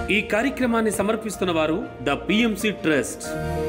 ఈ కార్యక్రమాన్ని సమర్పిస్తున్న వారు ద పిఎంసి ట్రస్ట్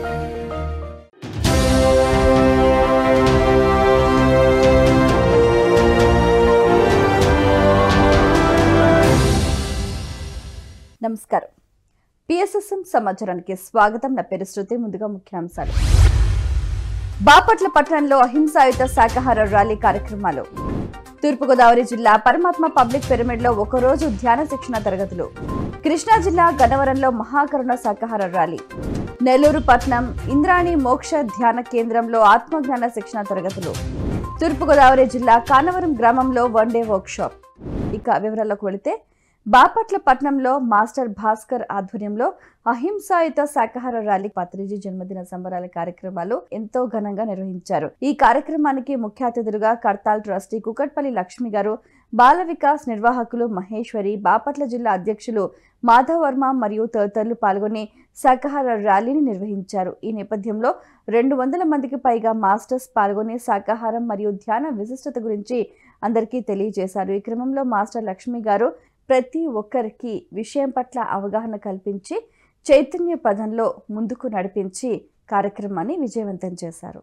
నమస్కారం పిఎస్ఎస్ఎం సమాచారానికి స్వాగతం నా పేరు శృతి ముందుగా ముఖ్యాంశాలు బాపట్ల పట్టణంలో అహింసాయుత శాకాహార ర్యాలీ కార్యక్రమాలు తూర్పుగోదావరి జిల్లా పరమాత్మ పబ్లిక్ పిరమిడ్లో ఒకరోజు ధ్యాన శిక్షణ తరగతులు కృష్ణా జిల్లా గన్నవరంలో మహాకరుణ శాకాహార ర్యాలీ నెల్లూరు పట్నం ఇంద్రాణి మోక్ష ధ్యాన కేంద్రంలో ఆత్మజ్ఞాన శిక్షణ తరగతులు తూర్పుగోదావరి జిల్లా కానవరం గ్రామంలో వన్ డే వర్క్షాప్ ఇక వివరాల్లోకి వెళితే బాపట్ల పట్నంలో మాస్టర్ భాస్కర్ ఆధ్వర్యంలో అహింసాయుత శాకాహార ర్యాలీ పత్రిజీ జన్మదిన సంబరాల కార్యక్రమాలు ఎంతో ఘనంగా నిర్వహించారు ఈ కార్యక్రమానికి ముఖ్య అతిథులుగా కర్తాల్ ట్రస్టీ కుకట్పల్లి లక్ష్మి గారు బాల వికాస్ నిర్వాహకులు మహేశ్వరి బాపట్ల జిల్లా అధ్యక్షులు మాధవ్ వర్మ మరియు తదితరులు పాల్గొని శాకాహార ర్యాలీని నిర్వహించారు ఈ నేపథ్యంలో రెండు వందల మందికి పైగా మాస్టర్స్ పాల్గొని శాకాహారం మరియు ధ్యాన విశిష్టత గురించి అందరికీ తెలియజేశారు ఈ క్రమంలో మాస్టర్ లక్ష్మి గారు ప్రతి ఒక్కరికి విషయం పట్ల అవగాహన కల్పించి చైతన్య పదంలో ముందుకు నడిపించి కార్యక్రమాన్ని విజయవంతం చేశారు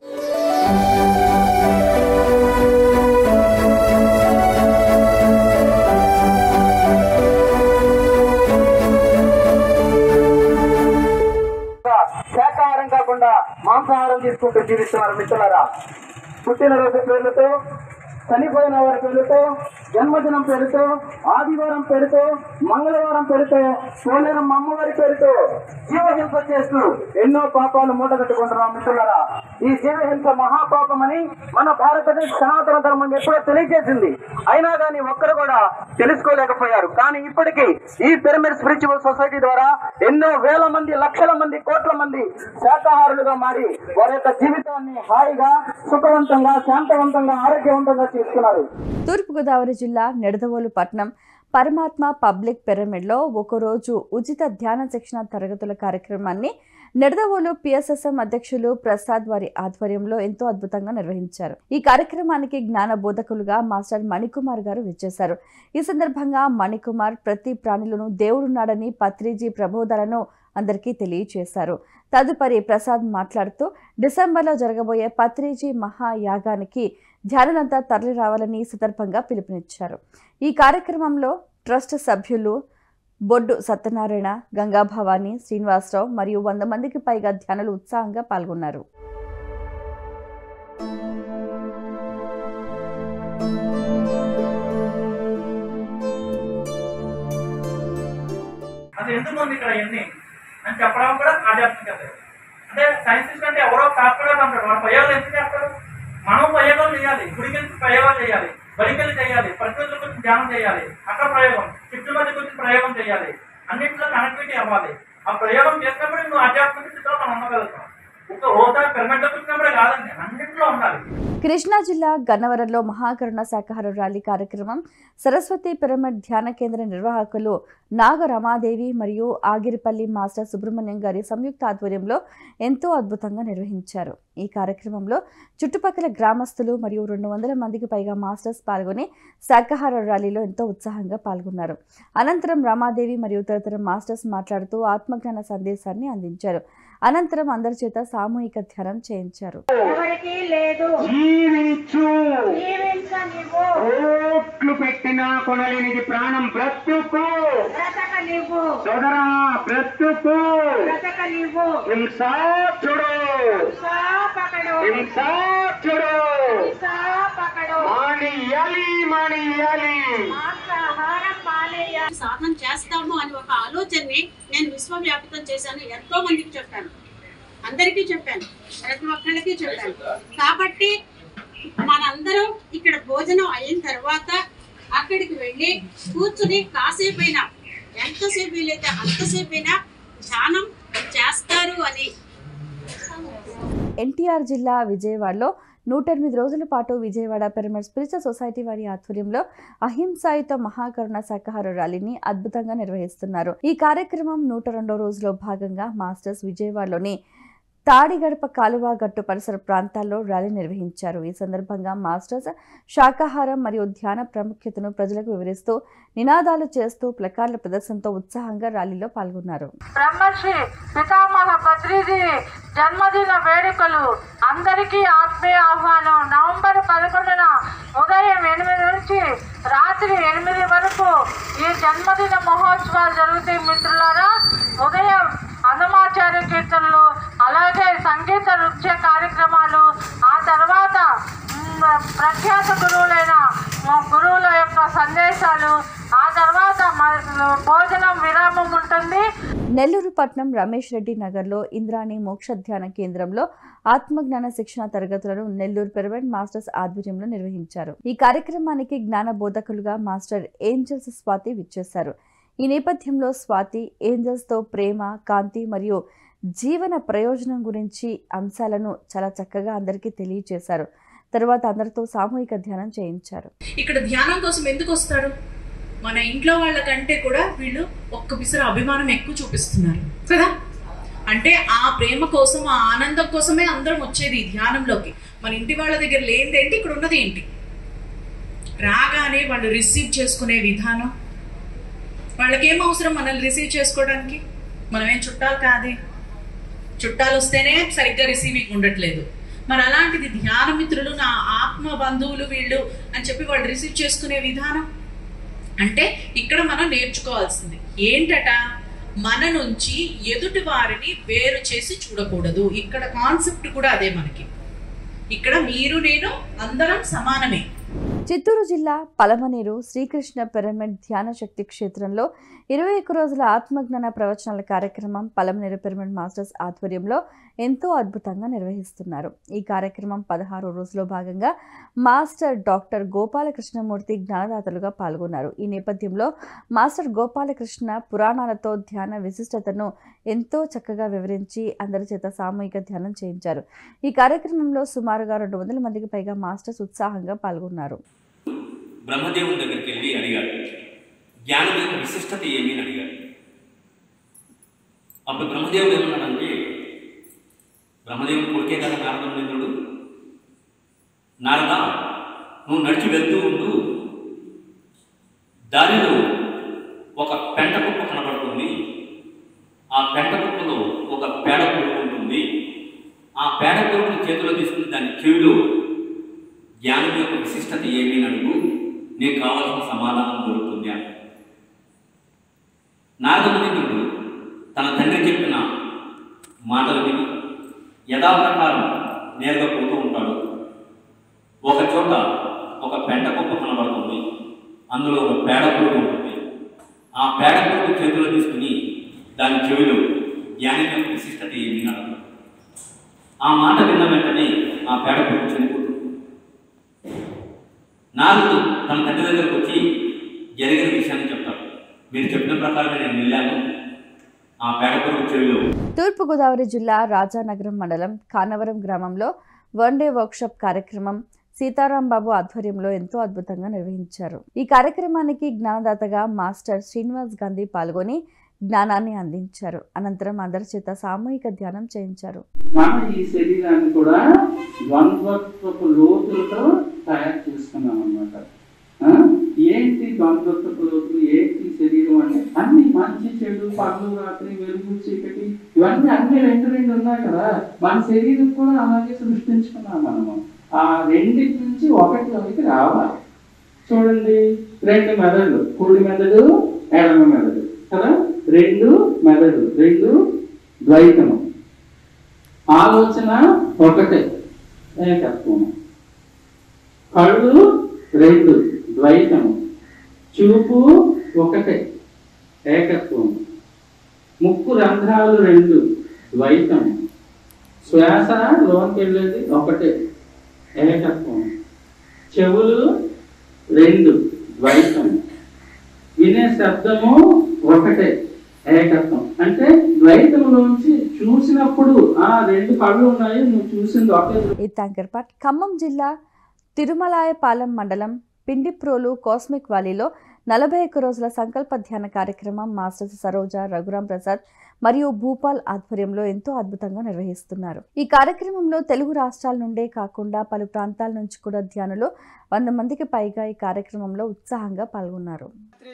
శాకాహారం కాకుండా మాంసాహారం తీసుకుంటూ జీవిస్తున్నారు మిత్రులారా పుట్టినరోజు పేర్లతో చనిపోయిన వారి పేరుతో జన్మదినం పేరుతో ఆదివారం పేరుతో మంగళవారం పేరుతో పోలేరం అమ్మవారి పేరుతో జీవహింస చేస్తూ ఎన్నో పాపాలు మూట కట్టుకుంటున్నాం మిత్రులారా ఈ జీవహింస మహాపాపమని మన భారతదేశ సనాతన ధర్మం ఎప్పుడో తెలియజేసింది అయినా కానీ ఒక్కరు కూడా తెలుసుకోలేకపోయారు కానీ ఇప్పటికీ ఈ పిరమిడ్ స్పిరిచువల్ సొసైటీ ద్వారా ఎన్నో వేల మంది లక్షల మంది కోట్ల మంది శాకాహారులుగా మారి వారి యొక్క జీవితాన్ని హాయిగా సుఖవంతంగా శాంతవంతంగా ఆరోగ్యవంతంగా చేసుకున్నారు తూర్పుగోదావరి జిల్లా నిడదవోలు పట్నం పరమాత్మ పబ్లిక్ పిరమిడ్లో ఒకరోజు ఉచిత ధ్యాన శిక్షణ తరగతుల కార్యక్రమాన్ని నిడదవోలు పిఎస్ఎస్ఎం అధ్యక్షులు ప్రసాద్ వారి ఆధ్వర్యంలో ఎంతో అద్భుతంగా నిర్వహించారు ఈ కార్యక్రమానికి జ్ఞాన బోధకులుగా మాస్టర్ మణికుమార్ గారు విచ్చేశారు ఈ సందర్భంగా మణికుమార్ ప్రతి ప్రాణిలోనూ దేవుడున్నాడని పత్రిజీ ప్రబోధాలను అందరికీ తెలియచేశారు తదుపరి ప్రసాద్ మాట్లాడుతూ డిసెంబర్లో జరగబోయే పత్రిజీ మహాయాగానికి ధ్యానులంతా తరలి రావాలని ఈ సందర్భంగా పిలుపునిచ్చారు ఈ కార్యక్రమంలో ట్రస్ట్ సభ్యులు బొడ్డు సత్యనారాయణ గంగాభవాని శ్రీనివాసరావు మరియు వంద మందికి పైగా ధ్యానులు ఉత్సాహంగా పాల్గొన్నారు అది ఎందుకు ఉంది ఇక్కడ ఇవన్నీ అని చెప్పడం కూడా ఆధ్యాత్మికత అంటే సైంటిస్ట్ అంటే ఎవరో కాకపోవడం అంటాడు మన ప్రయోగాలు ఎందుకు చేస్తారు మనం ప్రయోగాలు చేయాలి గుడికి వెళ్ళి ప్రయోగాలు చేయాలి బడికెళ్ళి చేయాలి ప్రకృతి గురించి ధ్యానం చేయాలి అక్కడ ప్రయోగం చెట్టు మధ్య గురించి ప్రయోగం చేయాలి అన్నింటిలో కనెక్టివిటీ అవ్వాలి ఆ ప్రయోగం చేసినప్పుడు నువ్వు ఆధ్యాత్మిక స్థితిలో మనం ఉండగలుగుతాం ఒక హోదా పిరమిడ్లో కూర్చున్నప్పుడే కాదండి అన్నింటిలో ఉండాలి కృష్ణా జిల్లా గన్నవరంలో మహాకరుణ శాకాహార ర్యాలీ కార్యక్రమం సరస్వతి పిరమిడ్ ధ్యాన కేంద్ర నిర్వాహకులు నాగ రమాదేవి మరియు ఆగిరిపల్లి మాస్టర్ సుబ్రహ్మణ్యం గారి సంయుక్త ఆధ్వర్యంలో ఎంతో అద్భుతంగా నిర్వహించారు ఈ కార్యక్రమంలో చుట్టుపక్కల గ్రామస్తులు మరియు రెండు వందల మందికి పైగా మాస్టర్స్ పాల్గొని శాకాహార ర్యాలీలో ఎంతో ఉత్సాహంగా పాల్గొన్నారు అనంతరం రమాదేవి మరియు తదితర మాస్టర్స్ మాట్లాడుతూ ఆత్మజ్ఞాన సందేశాన్ని అందించారు అనంతరం అందరి చేత సామూహిక ధ్యానం చేయించారు ఎవరికి లేదు జీవించు జీవించనివ్వు కోట్లు పెట్టినా కొనలేనిది ప్రాణం బ్రతుకు బ్రతకనివ్వు సోదరా బ్రతుకు బ్రతకనివ్వు హింసాచుడు సా పకడు హింసాచుడు సా పకడు మానియాలి మానియాలి మాంసాహారం మానేయ సాధన చేస్తాము అని ఒక ఆలోచనని నేను విశ్వవ్యాప్తం చేశాను ఎంతో మందికి చెప్పాను అందరికీ చెప్పాను ప్రతి ఒక్కరికి చెప్పాను కాబట్టి మనందరం ఇక్కడ భోజనం అయిన తర్వాత అక్కడికి వెళ్ళి కూర్చుని కాసేపైనా ఎంతసేపు వీలైతే అంతసేపైనా ధ్యానం చేస్తారు అని ఎన్టీఆర్ జిల్లా విజయవాడలో నూట ఎనిమిది రోజుల పాటు విజయవాడ పిరమిడ్ స్పిరిచువల్ సొసైటీ వారి ఆధ్వర్యంలో అహింసాయుత మహాకరుణ శాకాహార ర్యాలీని అద్భుతంగా నిర్వహిస్తున్నారు ఈ కార్యక్రమం నూట రెండో రోజులో భాగంగా మాస్టర్స్ విజయవాడలోని తాడిగడప కాలువ గట్టు పరిసర ప్రాంతాల్లో ర్యాలీ నిర్వహించారు ఈ సందర్భంగా మాస్టర్స్ శాకాహారం మరియు ధ్యాన ప్రాముఖ్యతను ప్రజలకు వివరిస్తూ నినాదాలు చేస్తూ ప్లకార్ల ప్రదర్శనతో ఉత్సాహంగా ర్యాలీలో పాల్గొన్నారు బ్రహ్మర్షి పితామహ పత్రిజీ జన్మదిన వేడుకలు అందరికీ ఆత్మీయ ఆహ్వానం నవంబర్ పదకొండున ఉదయం ఎనిమిది నుంచి రాత్రి ఎనిమిది వరకు ఈ జన్మదిన మహోత్సవాలు జరుగుతాయి మిత్రులారా ఉదయం అన్నమాచార్య కీర్తనలు అలాగే సంగీత నృత్య కార్యక్రమాలు ఆ తర్వాత మ్, ప్రఖ్యాత గురువులైన మా గురువుల యొక్క సందేశాలు ఆ తర్వాత మన భోజనం విరామం ఉంటుంది నెల్లూరు పట్నం రమేష్ రెడ్డి నగర్లో ఇంద్రాణి మోక్ష ధ్యాన కేంద్రంలో ఆత్మజ్ఞాన శిక్షణ తరగతులను నెల్లూరు పెరవెంట్ మాస్టర్స్ ఆధ్వర్యంలో నిర్వహించారు ఈ కార్యక్రమానికి జ్ఞాన బోధకులుగా మాస్టర్ ఏంజల్స్ స్వాతి విచ్చేశారు ఈ నేపథ్యంలో స్వాతి ఏంజల్స్ తో ప్రేమ కాంతి మరియు జీవన ప్రయోజనం గురించి అంశాలను చాలా చక్కగా అందరికీ తెలియజేశారు తర్వాత అందరితో సామూహిక ధ్యానం చేయించారు ఇక్కడ ధ్యానం కోసం ఎందుకు వస్తారు మన ఇంట్లో వాళ్ళకంటే కూడా వీళ్ళు ఒక్క పిసర అభిమానం ఎక్కువ చూపిస్తున్నారు కదా అంటే ఆ ప్రేమ కోసం ఆ ఆనందం కోసమే అందరం వచ్చేది ఈ ధ్యానంలోకి మన ఇంటి వాళ్ళ దగ్గర లేనిది ఏంటి ఇక్కడ ఉన్నది ఏంటి రాగానే వాళ్ళు రిసీవ్ చేసుకునే విధానం వాళ్ళకేం అవసరం మనల్ని రిసీవ్ చేసుకోవడానికి మనమేం చుట్టాలు కాదే చుట్టాలు వస్తేనే సరిగ్గా రిసీవింగ్ ఉండట్లేదు మరి అలాంటిది ధ్యాన మిత్రులు నా ఆత్మ బంధువులు వీళ్ళు అని చెప్పి వాళ్ళు రిసీవ్ చేసుకునే విధానం అంటే ఇక్కడ మనం నేర్చుకోవాల్సింది ఏంటట మన నుంచి ఎదుటి వారిని వేరు చేసి చూడకూడదు ఇక్కడ కాన్సెప్ట్ కూడా అదే మనకి ఇక్కడ మీరు నేను అందరం సమానమే చిత్తూరు జిల్లా పలమనేరు శ్రీకృష్ణ పిరమిడ్ ధ్యాన శక్తి క్షేత్రంలో ఇరవై ఒక్క రోజుల ఆత్మజ్ఞాన ప్రవచనాల కార్యక్రమం పలమనేరు పిరమిడ్ మాస్టర్స్ ఆధ్వర్యంలో ఎంతో అద్భుతంగా నిర్వహిస్తున్నారు ఈ కార్యక్రమం పదహారు రోజులో భాగంగా మాస్టర్ డాక్టర్ గోపాలకృష్ణమూర్తి జ్ఞానదాతలుగా పాల్గొన్నారు ఈ నేపథ్యంలో మాస్టర్ గోపాలకృష్ణ పురాణాలతో ధ్యాన విశిష్టతను ఎంతో చక్కగా వివరించి అందరి చేత సామూహిక ధ్యానం చేయించారు ఈ కార్యక్రమంలో సుమారుగా రెండు వందల మందికి పైగా మాస్టర్స్ ఉత్సాహంగా పాల్గొన్నారు బ్రహ్మదేవుని దగ్గరికి వెళ్ళి అడిగాడు జ్ఞానం యొక్క విశిష్టత ఏమి అని అడిగాడు అప్పుడు బ్రహ్మదేవుడు ఏమన్నాడంటే బ్రహ్మదేవుడు కొడుకే కదా నారదమునింద్రుడు నారద నువ్వు నడిచి వెళ్తూ ఉంటూ దారిలో ఒక పెంట కుప్ప కనబడుతుంది ఆ పెంట కుప్పలో ఒక పేడ పురుగు ఉంటుంది ఆ పేడ పురుగుని చేతిలో తీసుకుని దాని చెవిలో జ్ఞానం యొక్క విశిష్టత ఏమి అని అడుగు నీకు కావాల్సిన సమాధానం దొరుకుతుంది అని నారదమునింద్రుడు తన తండ్రి చెప్పిన మాటలు విని యథాప్రకారం నేరుగా పోతూ ఉంటాడు ఒక చోట ఒక పెంట కుప్ప కనబడుతుంది అందులో ఒక పేడ పురుగు ఉంటుంది ఆ పేడ పురుగు చేతిలో తీసుకుని దాని చెవిలో జ్ఞానం యొక్క విశిష్టత ఏమి అని అడుగు ఆ మాట విన్న వెంటనే ఆ పేడ పురుగు చనిపోతుంది నారదుడు తన తండ్రి దగ్గరకు వచ్చి జరిగిన విషయాన్ని చెప్తాడు మీరు చెప్పిన ప్రకారమే నేను వెళ్ళాను ఆ పేడపురుగు చెవిలో తూర్పుగోదావరి జిల్లా రాజానగరం మండలం కానవరం గ్రామంలో వన్ డే వర్క్షాప్ కార్యక్రమం సీతారాం బాబు ఆధ్వర్యంలో ఎంతో అద్భుతంగా నిర్వహించారు ఈ కార్యక్రమానికి జ్ఞానదాతగా మాస్టర్ శ్రీనివాస్ గాంధీ పాల్గొని జ్ఞానాన్ని అందించారు అనంతరం అందరి చేత సామూహిక ధ్యానం చేయించారు మనం ఈ శరీరాన్ని కూడా ద్వంద్వత్వపు లోతులతో తయారు చేసుకున్నాం అనమాట ఏంటి ద్వంద్వత్వపు లోతులు ఏంటి శరీరం అంటే అన్ని మంచి చెడు పగలు రాత్రి వెలుగు చీకటి ఇవన్నీ అన్ని రెండు రెండు ఉన్నాయి కదా మన శరీరం కూడా అలాగే సృష్టించుకున్నాం మనము ఆ రెండింటి నుంచి ఒకటిలోకి రావాలి చూడండి రెండు మెదడు కుడి మెదడు ఎడమ మెదడు కదా రెండు మెదడు రెండు ద్వైతము ఆలోచన ఒకటే ఏకత్వం కళ్ళు రెండు ద్వైతము చూపు ఒకటే ఏకత్వం ముక్కు రంధ్రాలు రెండు ద్వైతము శ్వాస లోనికి వెళ్ళేది ఒకటే ఏకత్వం చెవులు రెండు ద్వైతం వినే శబ్దము ఒకటే ఏకత్వం అంటే ద్వైతంలోంచి చూసినప్పుడు ఆ రెండు కళ్ళు ఉన్నాయి నువ్వు చూసింది ఒకే ఈ తాంకర్పాట్ ఖమ్మం జిల్లా తిరుమలాయపాలెం మండలం పిండిప్రోలు కాస్మిక్ వాలీలో నలభై ఒక్క రోజుల సంకల్ప ధ్యాన కార్యక్రమం మాస్టర్స్ సరోజ రఘురాం ప్రసాద్ మరియు భూపాల్ ఆధ్వర్యంలో ఎంతో అద్భుతంగా నిర్వహిస్తున్నారు ఈ కార్యక్రమంలో తెలుగు రాష్ట్రాల నుండే కాకుండా పలు ప్రాంతాల నుంచి కూడా ధ్యానులు వంద మందికి పైగా ఈ కార్యక్రమంలో ఉత్సాహంగా పాల్గొన్నారు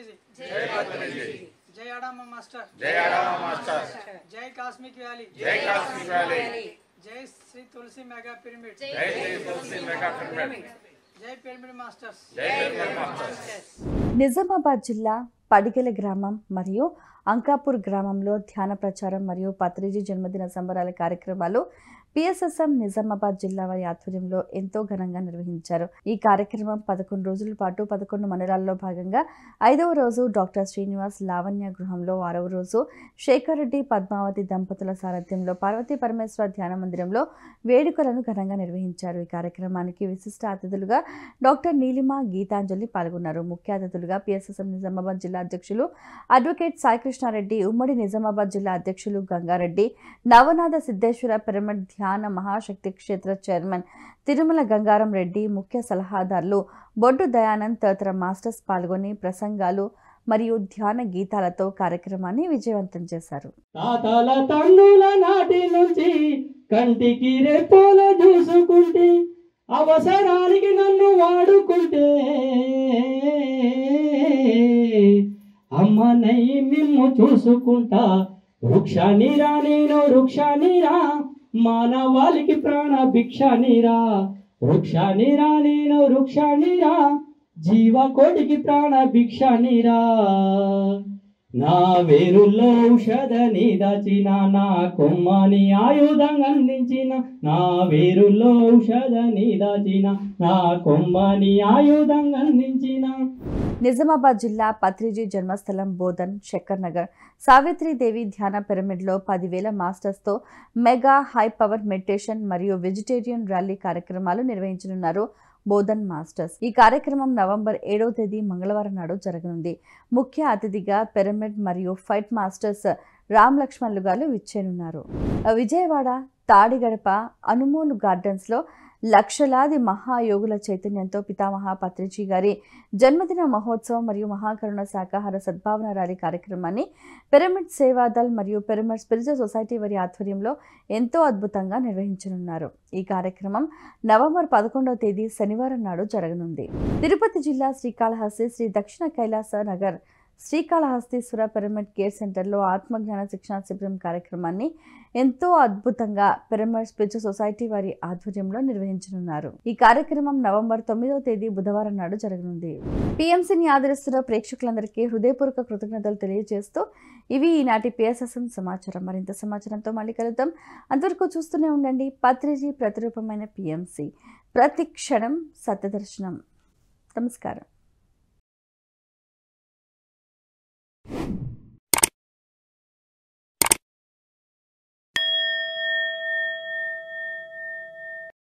జై అడామ మాస్టర్ జై అడామ మాస్టర్ జై కాస్మిక్ వ్యాలీ జై కాస్మిక్ వ్యాలీ జై శ్రీ తులసి మెగా పిరమిడ్ జై శ్రీ తులసి మెగా పిరమిడ్ జై పిరమిడ్ మాస్టర్స్ జై పిరమిడ్ మాస్టర్స్ నిజామాబాద్ జిల్లా పడిగెల గ్రామం మరియు అంకాపూర్ గ్రామంలో ధ్యాన ప్రచారం మరియు పత్రిజీ జన్మదిన సంబరాల కార్యక్రమాలు పిఎస్ఎస్ఎం నిజామాబాద్ జిల్లా వారి ఆధ్వర్యంలో ఎంతో ఘనంగా నిర్వహించారు ఈ కార్యక్రమం పదకొండు రోజుల పాటు పదకొండు మండలాల్లో భాగంగా ఐదవ రోజు డాక్టర్ శ్రీనివాస్ లావణ్య గృహంలో ఆరవ రోజు శేఖర్ రెడ్డి పద్మావతి దంపతుల సారథ్యంలో పార్వతీ పరమేశ్వర ధ్యాన మందిరంలో వేడుకలను ఘనంగా నిర్వహించారు ఈ కార్యక్రమానికి విశిష్ట అతిథులుగా డాక్టర్ నీలిమ గీతాంజలి పాల్గొన్నారు ముఖ్య అతిథులుగా పిఎస్ఎస్ఎం నిజామాబాద్ జిల్లా అధ్యక్షులు అడ్వకేట్ సాయికృష్ణారెడ్డి ఉమ్మడి నిజామాబాద్ జిల్లా అధ్యక్షులు గంగారెడ్డి నవనాథ సిద్ధేశ్వర పిరమిడ్ ధ్యాన మహాశక్తి క్షేత్ర చైర్మన్ తిరుమల గంగారం రెడ్డి ముఖ్య సలహాదారులు బొడ్డు దయానంద్ తదితర మాస్టర్స్ పాల్గొని ప్రసంగాలు మరియు ధ్యాన గీతాలతో కార్యక్రమాన్ని విజయవంతం చేశారు తాతల తండ్రుల నాటి నుంచి కంటికి రెప్పోల చూసుకుంటే అవసరానికి నన్ను వాడుకుంటే అమ్మ నయ్యి మిమ్ము చూసుకుంటా వృక్షానిరా నేను వృక్షానిరా మానవాళికి ప్రాణ భిక్షానిరా వృక్షానిరా నేను వృక్షానిరా జీవకోటికి ప్రాణ భిక్షానిరా నా వేరుల్లో ఔషధని దాచిన నా కొమ్మని ఆయుధం అందించిన నా వేరుల్లో ఔషధని దాచిన నా కొమ్మని ఆయుధం అందించిన నిజామాబాద్ జిల్లా పత్రిజీ జన్మస్థలం బోధన్ శక్కర్ నగర్ సావిత్రీదేవి ధ్యాన పిరమిడ్లో పదివేల మాస్టర్స్తో మెగా హై పవర్ మెడిటేషన్ మరియు వెజిటేరియన్ ర్యాలీ కార్యక్రమాలు నిర్వహించనున్నారు బోధన్ మాస్టర్స్ ఈ కార్యక్రమం నవంబర్ ఏడవ తేదీ మంగళవారం నాడు జరగనుంది ముఖ్య అతిథిగా పిరమిడ్ మరియు ఫైట్ మాస్టర్స్ రామ్ లక్ష్మణ్లు గారు విచ్చేనున్నారు విజయవాడ తాడిగడప అనుమోలు గార్డెన్స్లో లక్షలాది మహాయోగుల చైతన్యంతో పితామహ పత్రిజీ గారి జన్మదిన మహోత్సవం మరియు మహాకరుణ శాకాహార సద్భావన ర్యాలీ కార్యక్రమాన్ని పిరమిడ్ సేవాదల్ మరియు పిరమిడ్ స్పిరిచువల్ సొసైటీ వారి ఆధ్వర్యంలో ఎంతో అద్భుతంగా నిర్వహించనున్నారు ఈ కార్యక్రమం నవంబర్ పదకొండవ తేదీ శనివారం నాడు జరగనుంది తిరుపతి జిల్లా శ్రీకాళహస్తి శ్రీ దక్షిణ కైలాస నగర్ శ్రీకాళహస్తీశ్వర పిరమిడ్ కేర్ సెంటర్లో ఆత్మజ్ఞాన శిక్షణ శిబిరం కార్యక్రమాన్ని ఎంతో అద్భుతంగా పిరమిడ్ స్పిరిచువల్ సొసైటీ వారి ఆధ్వర్యంలో నిర్వహించనున్నారు ఈ కార్యక్రమం నవంబర్ తొమ్మిదవ తేదీ బుధవారం నాడు జరగనుంది పిఎంసీని ఆదరిస్తున్న ప్రేక్షకులందరికీ హృదయపూర్వక కృతజ్ఞతలు తెలియజేస్తూ ఇవి ఈనాటి పిఎస్ఎస్ఎం సమాచారం మరింత సమాచారంతో మళ్ళీ కలుద్దాం అంతవరకు చూస్తూనే ఉండండి పత్రిజీ ప్రతిరూపమైన పిఎంసి ప్రతి క్షణం సత్యదర్శనం నమస్కారం